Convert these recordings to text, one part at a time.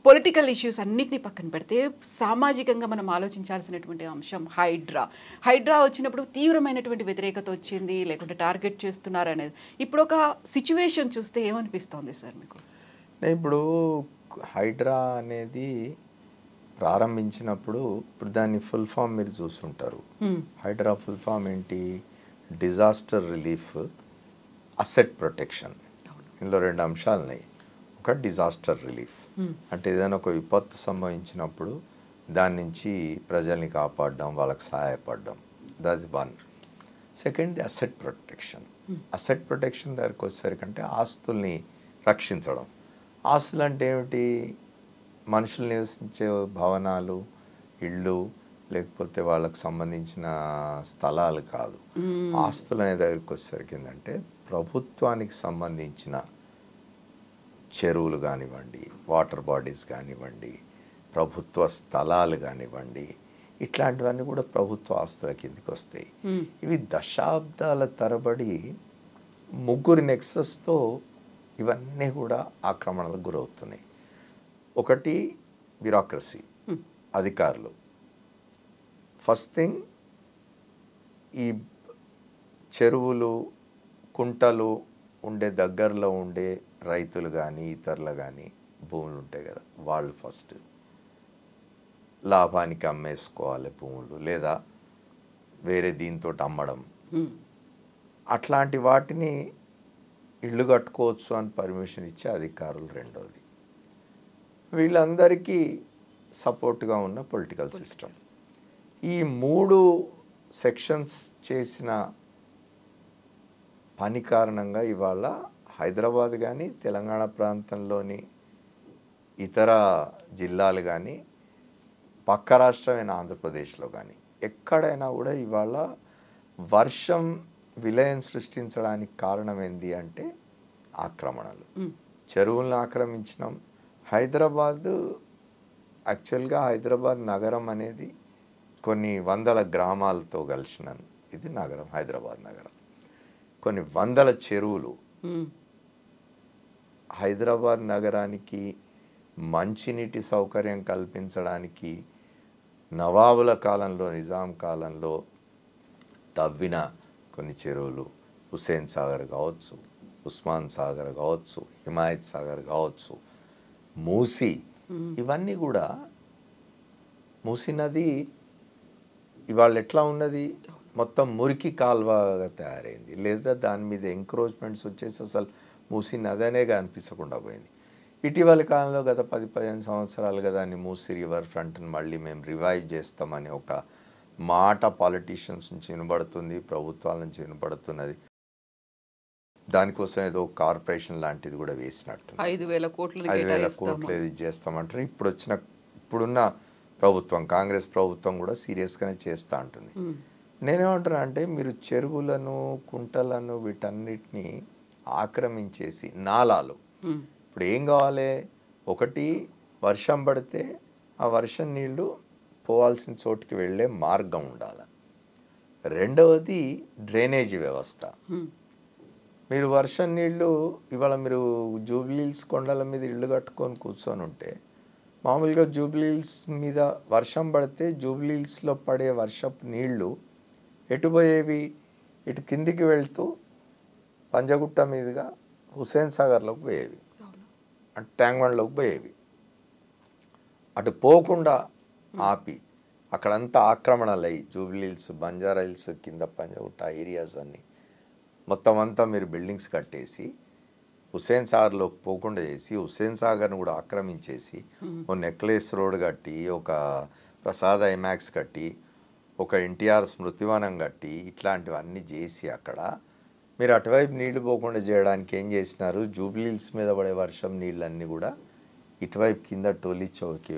Political issues అన్నిటిని పక్కన పెడితే సామాజికంగా మనం ఆలోచించాల్సినటువంటి అంశం హైడ్రా హైడ్రా వచ్చినప్పుడు తీవ్రమైనటువంటి వ్యతిరేకత వచ్చింది లేకుంటే టార్గెట్ చేస్తున్నారు అనేది ఇప్పుడు ఒక సిచ్యువేషన్ చూస్తే ఏమనిపిస్తోంది సార్ మీకు ఇప్పుడు హైడ్రా అనేది ప్రారంభించినప్పుడు ఇప్పుడు దాని ఫుల్ ఫామ్ మీరు చూస్తుంటారు Hmm. హైడ్రా ఫుల్ ఫామ్ ఏంటి డిజాస్టర్ రిలీఫ్ అసెట్ ప్రొటెక్షన్ ఇందులో రెండు అంశాలు ఉన్నాయి ఒక డిజాస్టర్ రిలీఫ్ Hmm. అంటే ఏదైనా ఒక విపత్తు సంభవించినప్పుడు దాని నుంచి ప్రజల్ని కాపాడడం వాళ్ళకి సహాయపడడం that one second the asset protection asset protection దగ్గరికి వచ్చేసరికంటే ఆస్తుల్ని రక్షించడం ఆస్తులు అంటే ఏమిటి మనుషులు నివసించే భవనాలు ఇళ్ళు లేకపోతే వాళ్ళకి సంబంధించిన స్థలాలు కాదు Hmm. ఆస్తులు అనే దగ్గరికి వచ్చేసరికి ఏంటంటే ప్రభుత్వానికి సంబంధించిన చెరువులు కానివ్వండి వాటర్ బాడీస్ కానివ్వండి ప్రభుత్వ స్థలాలు కానివ్వండి ఇట్లాంటివన్నీ కూడా ప్రభుత్వ ఆస్తుల కిందకి వస్తాయి Hmm. ఇవి దశాబ్దాల తరబడి ముగ్గురు నెక్సస్తో ఇవన్నీ కూడా ఆక్రమణలకు గురవుతున్నాయి ఒకటి బ్యూరోక్రసీ Hmm. అధికారులు ఫస్ట్ థింగ్ ఈ చెరువులు కుంటలు ఉండే దగ్గరలో ఉండే రైతులు కానీ ఇతరులు కానీ భూములు ఉంటాయి కదా వాళ్ళు ఫస్ట్ లాభానికి అమ్మేసుకోవాలి భూములు లేదా వేరే దీంతో అమ్మడం Hmm. అట్లాంటి వాటిని ఇల్లు కట్టుకోవచ్చు అని పర్మిషన్ ఇచ్చే అధికారులు రెండోది వీళ్ళందరికీ సపోర్ట్గా ఉన్న పొలిటికల్ సిస్టమ్ ఈ మూడు సెక్షన్స్ చేసిన పని కారణంగా ఇవాళ హైదరాబాద్ కానీ తెలంగాణ ప్రాంతంలోని ఇతర జిల్లాలు కానీ పక్క రాష్ట్రమైన ఆంధ్రప్రదేశ్లో కానీ ఎక్కడైనా కూడా ఇవాళ వర్షం విలయం సృష్టించడానికి కారణం ఏంది అంటే ఆక్రమణలు Hmm. చెరువులను ఆక్రమించినాం హైదరాబాద్ యాక్చువల్గా హైదరాబాద్ నగరం అనేది కొన్ని వందల గ్రామాలతో కలిసిన ఇది నగరం హైదరాబాద్ నగరం కొన్ని వందల చెరువులు Hmm. హైదరాబాద్ నగరానికి మంచినీటి సౌకర్యం కల్పించడానికి నవాబుల కాలంలో నిజాం కాలంలో తవ్విన కొన్ని చెరువులు హుస్సేన్ సాగర్ కావచ్చు ఉస్మాన్ సాగర్ కావచ్చు హిమాయత్ సాగర్ కావచ్చు మూసి ఇవన్నీ కూడా మూసి నది ఇవాళ ఎట్లా ఉన్నది మొత్తం మురికి కాల్వగా తయారైంది లేదా దాని మీద ఎంక్రోచ్మెంట్స్ వచ్చేసి అసలు మూసి నది అనే అనిపించకుండా పోయింది ఇటీవలి కాలంలో గత పది పదిహేను సంవత్సరాలుగా దాన్ని మూసి రివర్ ఫ్రంట్ని మళ్ళీ మేము రివైవ్ చేస్తామని ఒక మాట పాలిటీషియన్స్ నుంచి వినబడుతుంది ప్రభుత్వాల నుంచి వినబడుతున్నది దానికోసం ఏదో కార్పొరేషన్ లాంటిది కూడా వేసినట్టు ఐదు వేల కోట్లు ఐదు వేల కోట్లు ఇది చేస్తామంటారు ఇప్పుడు వచ్చిన ఇప్పుడున్న ప్రభుత్వం కాంగ్రెస్ ప్రభుత్వం కూడా సీరియస్గానే చేస్తూ ఉంటుంది నేనేమంటున్నా అంటే మీరు చెరువులను కుంటలను వీటన్నిటిని ఆక్రమించేసి నాలాలు ఇప్పుడు ఏం కావాలి ఒకటి వర్షం పడితే ఆ వర్షం నీళ్లు పోవాల్సిన చోటుకి వెళ్ళే మార్గం ఉండాలి రెండవది డ్రైనేజీ వ్యవస్థ మీరు వర్షం నీళ్ళు ఇవాళ మీరు జూబ్లీల్స్ కొండల మీద ఇల్లు కట్టుకొని కూర్చొని ఉంటే మామూలుగా జూబ్లీల్స్ మీద వర్షం పడితే జూబ్లీల్స్లో పడే వర్షపు నీళ్లు ఎటు పోయేవి ఇటు కిందికి వెళ్తూ పంజగుట్ట మీదుగా హుస్సేన్ సాగర్లోకి పోయేవి అటు ట్యాంగ్మండ్లోకి పోయేవి అటు పోకుండా ఆపి అక్కడంతా ఆక్రమణలు అయ్యి జూబ్లీల్స్ బంజారా హిల్స్ కింద పంజగుట్ట ఆ ఏరియాస్ అన్నీ మొత్తం అంతా మీరు బిల్డింగ్స్ కట్టేసి హుస్సేన్ సాగర్లోకి పోకుండా చేసి హుస్సేన్ సాగర్ను కూడా ఆక్రమించేసి ఓ నెక్లెస్ రోడ్ కట్టి ఒక ప్రసాద్ ఐమాక్స్ కట్టి ఒక ఎన్టీఆర్ స్మృతివనం కట్టి ఇట్లాంటివన్నీ చేసి అక్కడ మీరు అటువైపు నీళ్లు పోకుండా చేయడానికి ఏం చేసినారు జూబ్లీల్స్ మీద పడే వర్షం నీళ్ళన్నీ కూడా ఇటువైపు కింద టోలీ చౌకి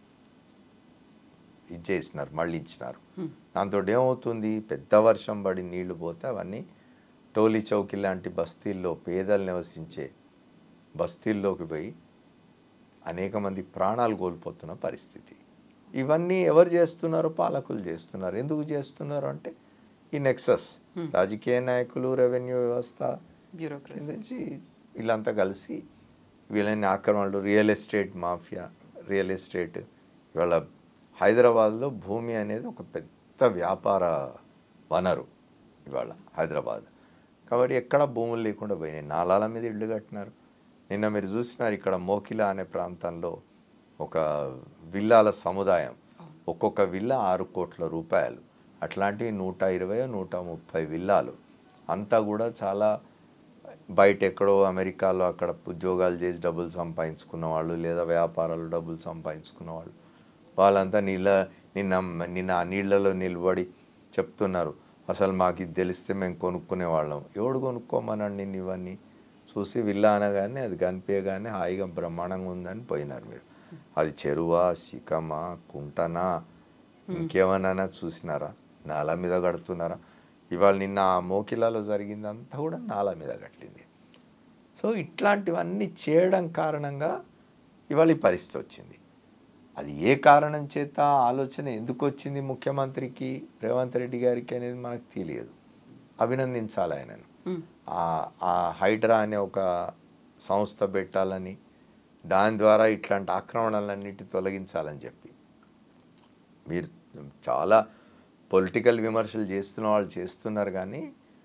ఇది చేసినారు మళ్ళీ ఇచ్చినారు దాంతో ఏమవుతుంది పెద్ద వర్షం పడి నీళ్లు పోతే అవన్నీ టోలీ చౌకి లాంటి బస్తీల్లో పేదలు నివసించే బస్తీల్లోకి పోయి అనేక మంది ప్రాణాలు కోల్పోతున్న పరిస్థితి ఇవన్నీ ఎవరు చేస్తున్నారు పాలకులు చేస్తున్నారు ఎందుకు చేస్తున్నారు అంటే ఈ నెక్సస్ రాజకీయ నాయకులు రెవెన్యూ వ్యవస్థ బ్యూరోక్రసీ నుంచి వీళ్ళంతా కలిసి వీళ్ళని ఆక్రమణలు real estate mafia real estate ఇవాళ హైదరాబాద్లో భూమి అనేది ఒక పెద్ద వ్యాపార వనరు ఇవాళ హైదరాబాద్ కాబట్టి ఎక్కడ భూములు లేకుండా పోయినాయి నాలాల మీద ఇళ్ళు కట్టినారు నిన్న మీరు చూసినారు ఇక్కడ మోకిలా అనే ప్రాంతంలో ఒక విల్లాల సముదాయం ఒక్కొక్క విల్లా ఆరు కోట్ల రూపాయలు అట్లాంటివి నూట ఇరవై నూట ముప్పై విల్లాలు అంతా కూడా చాలా బయట ఎక్కడో అమెరికాలో అక్కడ ఉద్యోగాలు చేసి డబ్బులు సంపాదించుకున్న వాళ్ళు లేదా వ్యాపారాలు డబ్బులు సంపాదించుకున్న వాళ్ళు వాళ్ళంతా నీళ్ళ నిన్న నిన్న ఆ నీళ్ళలో నిలబడి చెప్తున్నారు అసలు మాకు ఇది తెలిస్తే మేము కొనుక్కునే వాళ్ళం ఎవడు కొనుక్కోమన్నాడు నిన్ను ఇవన్నీ చూసి విల్లా అనగానే అది కనిపించగానే హాయిగా బ్రహ్మాండంగా ఉందని పోయినారు మీరు అది చెరువా శిఖమా కుంటనా ఇంకేమన్నా చూసినారా నాల మీద కడుతున్నారా ఇవాళ నిన్న ఆ మోకిలాలో జరిగిందంతా కూడా నాల మీద కట్టింది సో ఇట్లాంటివన్నీ చేయడం కారణంగా ఇవాళ ఈ పరిస్థితి వచ్చింది అది ఏ కారణం చేత ఆలోచన ఎందుకు వచ్చింది ముఖ్యమంత్రికి రేవంత్ రెడ్డి గారికి అనేది మనకు తెలియదు అభినందించాలి ఆయనను ఉమ్, ఆ- ఆ హైడ్రా అనే ఒక సంస్థ పెట్టాలని దాని ద్వారా ఇట్లాంటి ఆక్రమణలన్నిటి తొలగించాలని చెప్పి మీరు చాలా పొలిటికల్ విమర్శలు చేస్తున్న వాళ్ళు చేస్తున్నారు కానీ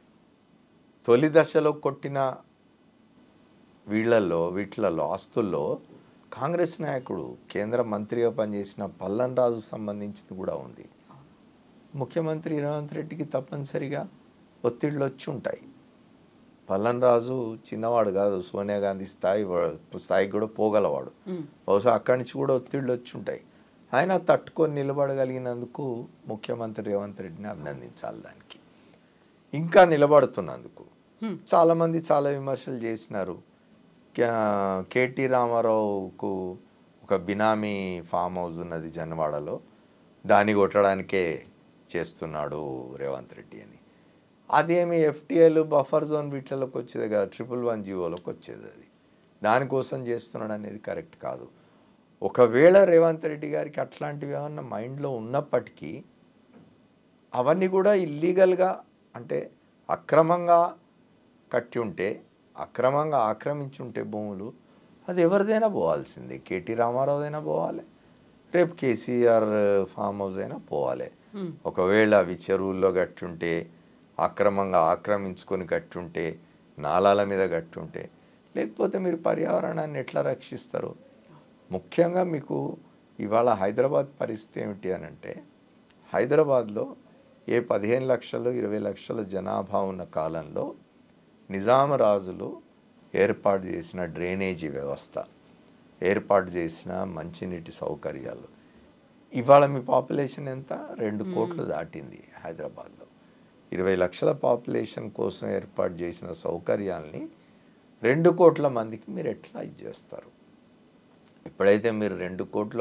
తొలి దశలో కొట్టిన వీళ్ళల్లో వీటిలలో ఆస్తుల్లో కాంగ్రెస్ నాయకుడు కేంద్ర మంత్రిగా పనిచేసిన పల్లన్ రాజు సంబంధించింది కూడా ఉంది ముఖ్యమంత్రి రేవంత్ రెడ్డికి తప్పనిసరిగా ఒత్తిళ్ళు వచ్చి ఉంటాయి పల్లన్ రాజు చిన్నవాడు కాదు సోనియా గాంధీ స్థాయి వా- స్థాయికి కూడా పోగలవాడు ఉమ్, బహుశా అక్కడి నుంచి కూడా ఒత్తిళ్ళు వచ్చి ఉంటాయి ఆయన తట్టుకొని నిలబడగలిగినందుకు ముఖ్యమంత్రి రేవంత్ రెడ్డిని అభినందించాలి దానికి ఇంకా నిలబడుతున్నందుకు Hmm. చాలామంది చాలా విమర్శలు చేసినారు కే- కేటీ రామారావుకు ఒక బినామీ ఫామ్ హౌస్ ఉన్నది జన్వాడలో దాన్ని కొట్టడానికే చేస్తున్నాడు రేవంత్ రెడ్డి అని అదేమి ఎఫ్టీఎల్ బఫర్ జోన్ వీటిలోకి వచ్చేది కదా ట్రిపుల్ వన్ జీవోలోకి వచ్చేది అది దానికోసం చేస్తున్నాడు అనేది కరెక్ట్ కాదు ఒకవేళ రేవంత్ రెడ్డి గారికి అట్లాంటివి ఏమన్నా మైండ్లో ఉన్నప్పటికీ అవన్నీ కూడా ఇల్లీగల్గా అంటే అక్రమంగా కట్టి ఉంటే అక్రమంగా ఆక్రమించి ఉంటే భూములు అది ఎవరిదైనా పోవాల్సిందే కేటీ రామారావుదైనా పోవాలి రేపు కేసీఆర్ ఫామ్ హౌస్ అయినా పోవాలి ఉమ్, ఒకవేళ అవి చెరువుల్లో కట్టుంటే అక్రమంగా ఆక్రమించుకొని కట్టుంటే నాలాల మీద కట్టుంటే లేకపోతే మీరు పర్యావరణాన్ని ఎట్లా రక్షిస్తారు ముఖ్యంగా మీకు ఇవాళ హైదరాబాద్ పరిస్థితి ఏమిటి అని అంటే హైదరాబాద్లో ఏ పదిహేను లక్షలు ఇరవై లక్షల జనాభా ఉన్న కాలంలో నిజాం రాజులు ఏర్పాటు చేసిన డ్రైనేజీ వ్యవస్థ ఏర్పాటు చేసిన మంచినీటి సౌకర్యాలు ఇవాళ మీ పాపులేషన్ ఎంత రెండు కోట్లు దాటింది హైదరాబాద్లో ఇరవై లక్షల పాపులేషన్ కోసం ఏర్పాటు చేసిన సౌకర్యాల్ని రెండు కోట్ల మందికి మీరు ఎట్లా ఇది చేస్తారు ఎప్పుడైతే మీరు రెండు కోట్ల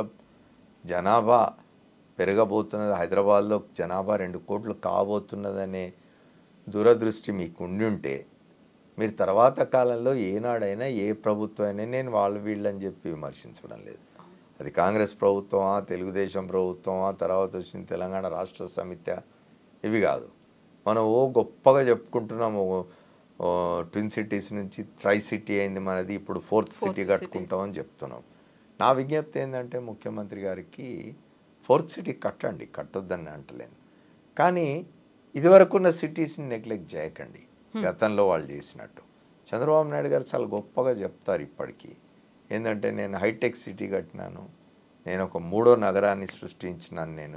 జనాభా పెరగబోతున్నది హైదరాబాద్లో జనాభా రెండు కోట్లు కాబోతున్నదనే దూరదృష్టి మీకు ఉండి ఉంటే మీరు తర్వాత కాలంలో ఏనాడైనా ఏ ప్రభుత్వం అయినా నేను వాళ్ళు వీళ్ళని చెప్పి విమర్శించడం లేదు అది కాంగ్రెస్ ప్రభుత్వమా తెలుగుదేశం ప్రభుత్వమా తర్వాత వచ్చిన తెలంగాణ రాష్ట్ర సమిత్య ఇవి కాదు మనం ఓ గొప్పగా చెప్పుకుంటున్నాము ఓ- ఓ ట్విన్ సిటీస్ నుంచి ట్రై సిటీ అయింది మనది ఇప్పుడు ఫోర్త్ Fourth సిటీ city. కట్టుకుంటామని చెప్తున్నాం నా విజ్ఞప్తి ఏంటంటే ముఖ్యమంత్రి గారికి ఫోర్త్ సిటీ కట్టండి కట్టొద్దని అంటలేను కానీ ఇదివరకున్న సిటీస్ని నెగ్లెక్ట్ చేయకండి గతంలో వాళ్ళు చేసినట్టు చంద్రబాబు నాయుడు గారు చాలా గొప్పగా చెప్తారు ఇప్పటికీ ఏంటంటే నేను హైటెక్ సిటీ కట్టినాను నేను ఒక మూడో నగరాన్ని సృష్టించినాను నేను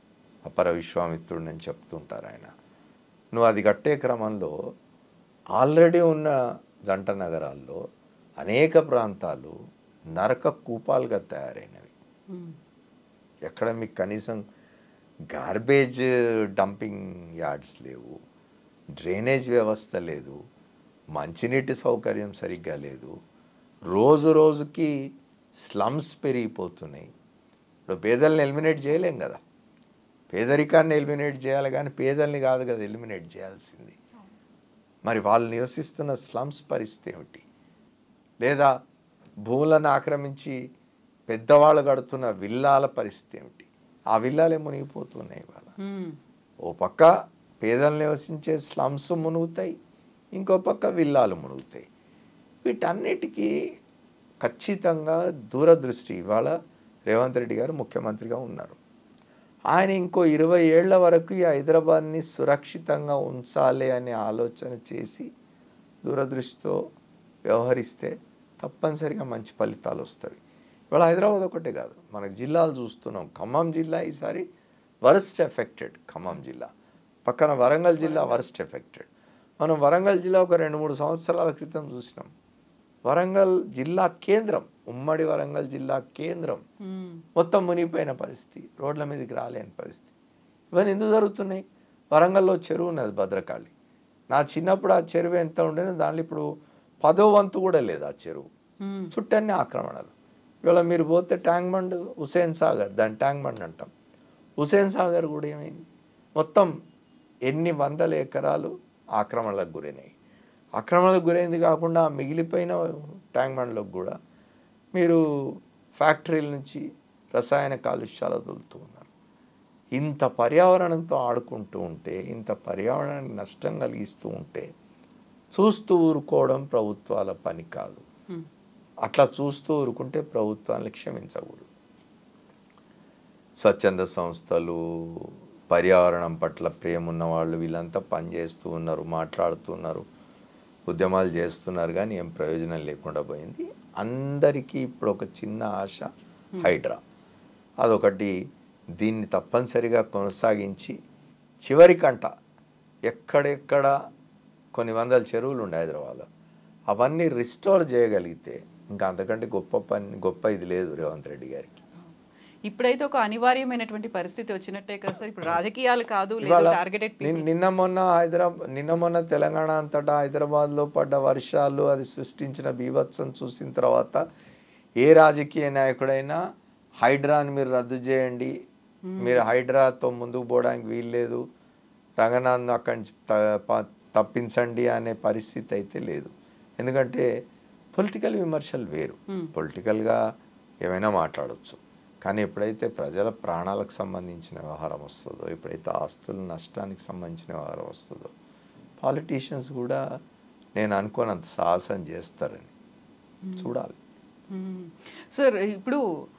అపర విశ్వామిత్రుడిని అని చెప్తుంటారు ఆయన నువ్వు అది కట్టే క్రమంలో ఆల్రెడీ ఉన్న జంట నగరాల్లో అనేక ప్రాంతాలు నరక కూపాలుగా తయారైనవి ఉమ్, ఎక్కడ మీకు కనీసం గార్బేజ్ డంపింగ్ యార్డ్స్ లేవు డ్రైనేజ్ వ్యవస్థ లేదు మంచినీటి సౌకర్యం సరిగ్గా లేదు రోజు రోజుకి స్లమ్స్ పెరిగిపోతున్నాయి ఇప్పుడు పేదల్ని ఎలిమినేట్ చేయలేం కదా పేదరికాన్ని ఎలిమినేట్ చేయాలి కానీ పేదల్ని కాదు కదా ఎలిమినేట్ చేయాల్సింది మరి వాళ్ళు నివసిస్తున్న స్లమ్స్ పరిస్థితి ఏమిటి లేదా భూములను ఆక్రమించి పెద్దవాళ్ళు కడుతున్న విల్లాల పరిస్థితి ఏమిటి ఆ విల్లాలే మునిగిపోతున్నాయి ఇవాళ ఉమ్, ఓ పక్క పేదలు నివసించే స్లమ్స్ మునుగుతాయి ఇంకో పక్క విల్లాలు మునుగుతాయి వీటన్నిటికీ ఖచ్చితంగా దూరదృష్టి ఇవాళ రేవంత్ రెడ్డి గారు ముఖ్యమంత్రిగా ఉన్నారు ఆయన ఇంకో ఇరవై ఏళ్ల వరకు ఈ హైదరాబాద్ని సురక్షితంగా ఉంచాలి అనే ఆలోచన చేసి దూరదృష్టితో వ్యవహరిస్తే తప్పనిసరిగా మంచి ఫలితాలు వస్తాయి ఇవాళ హైదరాబాద్ ఒకటే కాదు మనకు జిల్లాలు చూస్తున్నాం ఖమ్మం జిల్లా ఈసారి వరస్ట్ ఎఫెక్టెడ్ ఖమ్మం జిల్లా పక్కన వరంగల్ జిల్లా వరస్ట్ ఎఫెక్టెడ్ మనం వరంగల్ జిల్లా ఒక రెండు మూడు సంవత్సరాల క్రితం చూసినాం వరంగల్ జిల్లా కేంద్రం ఉమ్మడి వరంగల్ జిల్లా కేంద్రం మ్మ్. మొత్తం మునిగిపోయిన పరిస్థితి రోడ్ల మీదకి రాలేని పరిస్థితి ఇవన్నీ ఎందుకు జరుగుతున్నాయి వరంగల్లో చెరువు ఉన్నది భద్రకాళి నా చిన్నప్పుడు ఆ చెరువు ఎంత ఉండేనో దాంట్లో ఇప్పుడు పదో వంతు కూడా లేదు ఆ చెరువు మ్మ్. చుట్టన్నీ ఆక్రమణలు ఇవాళ మీరు పోతే ట్యాంక్ బండ్ హుసేన్ సాగర్ దాని ట్యాంక్ బండ్ అంటాం హుసేన్ సాగర్ కూడా ఏమైంది మొత్తం ఎన్ని వందల ఎకరాలు ఆక్రమణలకు గురైనాయి ఆక్రమణలకు గురైంది కాకుండా ఆ మిగిలిపోయిన ట్యాంక్ బండ్లకు కూడా మీరు ఫ్యాక్టరీల నుంచి రసాయన కాలుష్యాలు వదులుతూ ఉన్నారు ఇంత పర్యావరణంతో ఆడుకుంటూ ఉంటే ఇంత పర్యావరణానికి నష్టం కలిగిస్తూ ఉంటే చూస్తూ ఊరుకోవడం ప్రభుత్వాల పని కాదు మ్మ్. అట్లా చూస్తూ ఊరుకుంటే ప్రభుత్వాన్ని క్షమించకూడదు స్వచ్ఛంద సంస్థలు పర్యావరణం పట్ల ప్రేమ ఉన్న వాళ్ళు వీళ్ళంతా పనిచేస్తూ ఉన్నారు మాట్లాడుతున్నారు ఉద్యమాలు చేస్తున్నారు కానీ ఏం ప్రయోజనం లేకుండా పోయింది అందరికీ ఇప్పుడు ఒక చిన్న ఆశ హైడ్రా అదొకటి దీన్ని తప్పనిసరిగా కొనసాగించి చివరికంట ఎక్కడెక్కడ కొన్ని వందల చెరువులు ఉండే హైదరాబాద్లో అవన్నీ రిస్టోర్ చేయగలిగితే ఇంకా అంతకంటే గొప్ప పని గొప్ప ఇది లేదు రేవంత్ రెడ్డి గారికి ఇప్పుడైతే ఒక అనివార్యమైనటువంటి పరిస్థితి వచ్చినట్టే కదా సార్ ఇప్పుడు రాజకీయాలు కాదు లేదు ఇవాళ టార్గెటెడ్ నిన్- నిన్న మొన్న హైదరాబాద్ నిన్న మొన్న తెలంగాణ అంతటా హైదరాబాద్లో పడ్డ వర్షాలు అది సృష్టించిన బీభత్సం చూసిన తర్వాత ఏ రాజకీయ నాయకుడైనా హైడ్రాని మీరు రద్దు చేయండి మీరు హైడ్రాతో ముందుకు పోవడానికి వీల్లేదు రంగనాథ్ అక్కడి నుంచి త- ప- తప్పించండి అనే పరిస్థితి అయితే లేదు ఎందుకంటే పొలిటికల్ విమర్శలు వేరు Hmm. పొలిటికల్గా ఏమైనా మాట్లాడవచ్చు కానీ ఎప్పుడైతే ప్రజల ప్రాణాలకు సంబంధించిన వ్యవహారం వస్తుందో ఎప్పుడైతే ఆస్తుల నష్టానికి సంబంధించిన వ్యవహారం వస్తుందో పాలిటీషియన్స్ కూడా నేను అనుకోనంత సాహసం చేస్తారని చూడాలి మ్మ్. సార్ ఇప్పుడు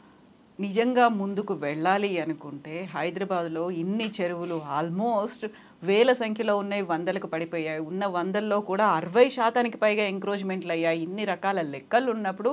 నిజంగా ముందుకు వెళ్ళాలి అనుకుంటే హైదరాబాద్లో ఇన్ని చెరువులు ఆల్మోస్ట్ వేల సంఖ్యలో ఉన్నాయి వందలకు పడిపోయాయి ఉన్న వందల్లో కూడా అరవై శాతానికి పైగా ఎంక్రోచ్మెంట్లు అయ్యాయి ఇన్ని రకాల లెక్కలు ఉన్నప్పుడు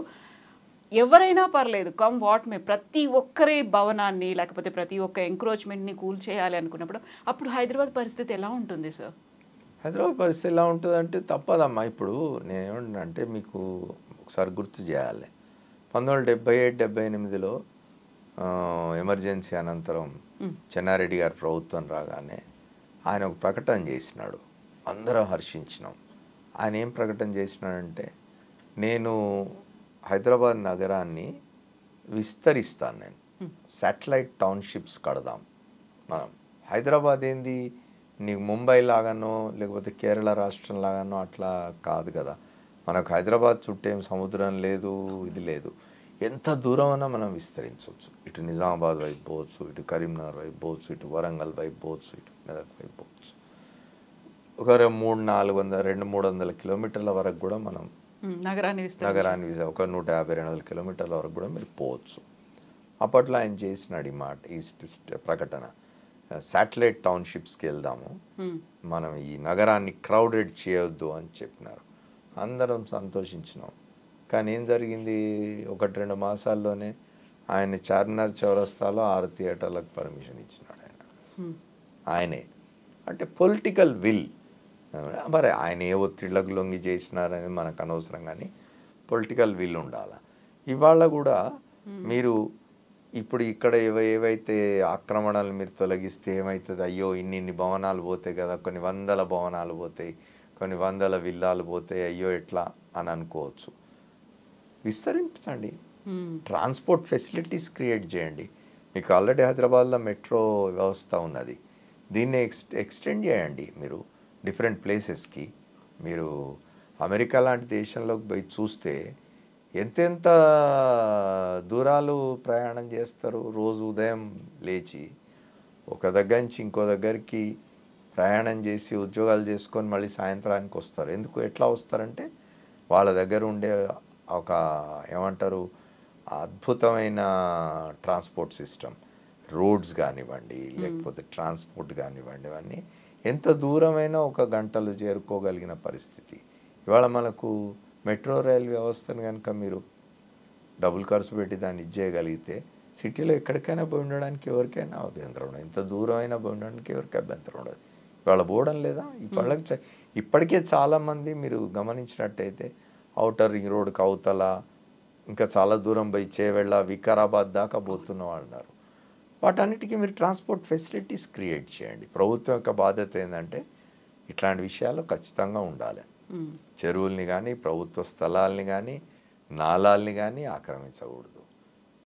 ఎవరైనా పర్లేదు కమ్ వాట్ మే ప్రతి ఒక్కరి భవనాన్ని లేకపోతే ప్రతి ఒక్క ఎంక్రోచ్మెంట్ని కూల్ చేయాలి అనుకున్నప్పుడు అప్పుడు హైదరాబాద్ పరిస్థితి ఎలా ఉంటుంది సార్ హైదరాబాద్ పరిస్థితి ఎలా ఉంటుందంటే తప్పదమ్మా ఇప్పుడు నేనేమంటున్నా మీకు ఒకసారి గుర్తు చేయాలి పంతొమ్మిది వందల డెబ్బై ఏడు డెబ్బై ఎనిమిదిలో ఆ, ఎమర్జెన్సీ అనంతరం మ్. చెన్నారెడ్డి గారి ప్రభుత్వం రాగానే ఆయన ఒక ప్రకటన చేసినాడు అందరం హర్షించినాం ఆయన ఏం ప్రకటన చేసినాడంటే నేను హైదరాబాద్ నగరాన్ని విస్తరిస్తాను నేను శాటిలైట్ టౌన్షిప్స్ కడదాం మనం హైదరాబాద్ ఏంది నీకు ముంబై లాగానో లేకపోతే కేరళ రాష్ట్రం లాగానో అట్లా కాదు కదా మనకు హైదరాబాద్ చుట్టేం సముద్రం లేదు ఇది లేదు ఎంత దూరం అయినా మనం విస్తరించవచ్చు ఇటు నిజామాబాద్ వైపు పోవచ్చు ఇటు కరీంనగర్ వైపు పోవచ్చు ఇటు వరంగల్ వైపు పోవచ్చు ఇటు మెదక్ వైపు పోవచ్చు ఒక రె- మూడు నాలుగు వందల రెండు మూడు వందల కిలోమీటర్ల వరకు కూడా మనం మ్మ్. నగరాన్ని విస్తరించి నగరాన్ని విజ- ఒక నూట యాభై రెండు వందల కిలోమీటర్ల వరకు కూడా మీరు పోవచ్చు అప్పట్లో ఆయన చేసినాడు ఈ మాట ఈ స్ట్- ప్రకటన శాటిలైట్ టౌన్షిప్స్కి వెళ్దాము మ్మ్. మనం ఈ నగరాన్ని క్రౌడెడ్ చేయొద్దు అని చెప్పినారు అందరం సంతోషించినాం కానీ ఏం జరిగింది ఒకటి రెండు మాసాల్లోనే ఆయన చార్మినార్ చౌరస్తాలో ఆరు థియేటర్లకు పర్మిషన్ ఇచ్చినాడు ఆయన మ్మ్. ఆయనే అంటే పొలిటికల్ విల్ మరి ఆయన ఏ ఒత్తిళ్లకు లొంగి చేసినారని మనకు అనవసరం కానీ పొలిటికల్ విల్ ఉండాలి ఇవాళ కూడా మీరు ఇప్పుడు ఇక్కడ ఏవ ఏవైతే ఆక్రమణలు మీరు తొలగిస్తే ఏమవుతుంది అయ్యో ఇన్ని ఇన్ని భవనాలు పోతాయి కదా కొన్ని వందల భవనాలు పోతాయి కొన్ని వందల విల్లాలు పోతాయి అయ్యో ఎట్లా అని అనుకోవచ్చు విస్తరించండి మ్మ్. ట్రాన్స్పోర్ట్ ఫెసిలిటీస్ క్రియేట్ చేయండి మీకు ఆల్రెడీ హైదరాబాద్లో మెట్రో వ్యవస్థ ఉన్నది దీన్ని ఎక్స్ ఎక్స్టెండ్ చేయండి మీరు డిఫరెంట్ ప్లేసెస్కి మీరు అమెరికా లాంటి దేశంలోకి పోయి చూస్తే ఎంతెంత దూరాలు ప్రయాణం చేస్తారు రోజు ఉదయం లేచి ఒక దగ్గర నుంచి ఇంకో దగ్గరికి ప్రయాణం చేసి ఉద్యోగాలు చేసుకొని మళ్ళీ సాయంత్రానికి వస్తారు ఎందుకు ఎట్లా వస్తారంటే వాళ్ళ దగ్గర ఉండే ఒక ఏమంటారు అద్భుతమైన ట్రాన్స్పోర్ట్ సిస్టమ్ రోడ్స్ కానివ్వండి లేకపోతే ట్రాన్స్పోర్ట్ కానివ్వండి ఇవన్నీ ఎంత దూరమైనా ఒక గంటలు చేరుకోగలిగిన పరిస్థితి ఇవాళ మనకు మెట్రో రైల్ వ్యవస్థను కనుక మీరు డబుల్ ఖర్చు పెట్టి దాన్ని ఇచ్చేయగలిగితే సిటీలో ఎక్కడికైనా పోయి ఉండడానికి ఎవరికైనా అభ్యంతరం ఉండదు ఎంత దూరం అయినా పోయి ఉండడానికి ఎవరికి అభ్యంతరం ఉండదు ఇవాళ పోవడం లేదా ఇప్పటికి చ- ఇప్పటికే చాలామంది మీరు గమనించినట్టయితే అవుటర్ రింగ్ రోడ్కి అవతల ఇంకా చాలా దూరం పోయి చేవెళ్ళ వికారాబాద్ దాకా పోతున్న వాళ్ళు ఉన్నారు వాటన్నిటికీ మీరు ట్రాన్స్పోర్ట్ ఫెసిలిటీస్ క్రియేట్ చేయండి ప్రభుత్వం యొక్క బాధ్యత ఏంటంటే ఇట్లాంటి విషయాలు ఖచ్చితంగా ఉండాలి ఉమ్. చెరువుల్ని కానీ ప్రభుత్వ స్థలాల్ని కానీ నాలాల్ని కానీ ఆక్రమించకూడదు